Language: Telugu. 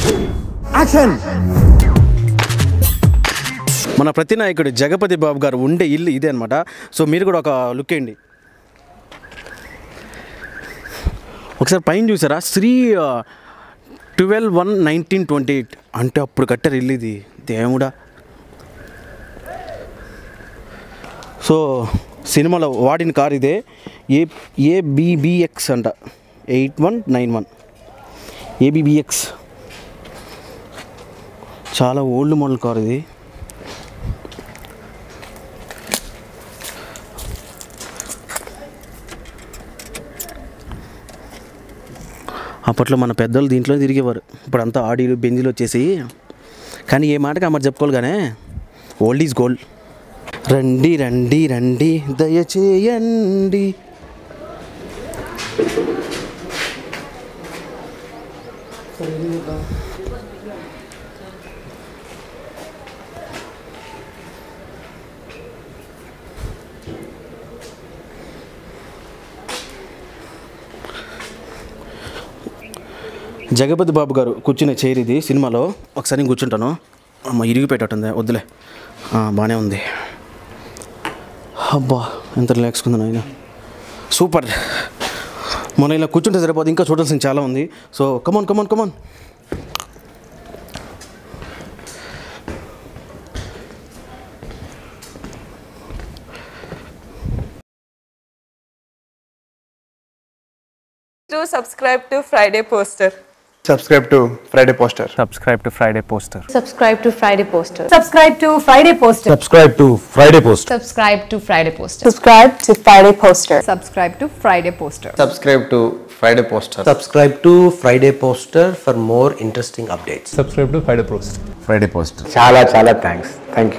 యాక్షన్ మన ప్రతినాయకుడు జగపతి బాబు గారు ఉండే ఇల్లు ఇదే అనమాట సో మీరు కూడా ఒక లుక్ వేయండి ఒకసారి పైన చూసారా Sri twelve one nineteen twenty eight అంటే అప్పుడు కట్టారు ఇల్లు ఇది దేవుడా సో సినిమాలో వాడిన కార్ ఇదే ఏ ఏబిబిఎక్స్ అంట eight one nine one ABBX చాలా ఓల్డ్ మోడల్ కార్ ఇది అప్పట్లో మన పెద్దలు దీంట్లో తిరిగేవారు ఇప్పుడు అంతా ఆడీలు బెంజీలు వచ్చేసి కానీ ఏ మాటకి అమ్మరు చెప్పుకోవాలి కానీ ఓల్డ్ ఈజ్ గోల్డ్ రండి రండి రండి దయచేయండి జగపతి బాబు గారు కూర్చునే చైర్ ఇది సినిమాలో ఒకసారి నేను కూర్చుంటాను అమ్మ ఇరిగిపెట్టుంది వద్దులే ఆ, బాగానే ఉంది అబ్బా ఎంత రిలాక్స్ ఉంది నాయన సూపర్ మనం ఇలా కూర్చుంటే సరిపోదు ఇంకా చూడాల్సింది చాలా ఉంది so come on come Do subscribe to Friday Poster. subscribe to Friday Poster. subscribe to Friday Poster. Subscribe to Friday Poster. Subscribe to Friday Poster. Subscribe to Friday post Subscribe to Friday Poster. Subscribe to Friday Poster. Subscribe to Friday Poster. subscribe to Friday Poster. subscribe to Friday Poster for more interesting updates. Subscribe to Friday Poster. Friday post చాలా చాలా థ్యాంక్స్ థ్యాంక్ యూ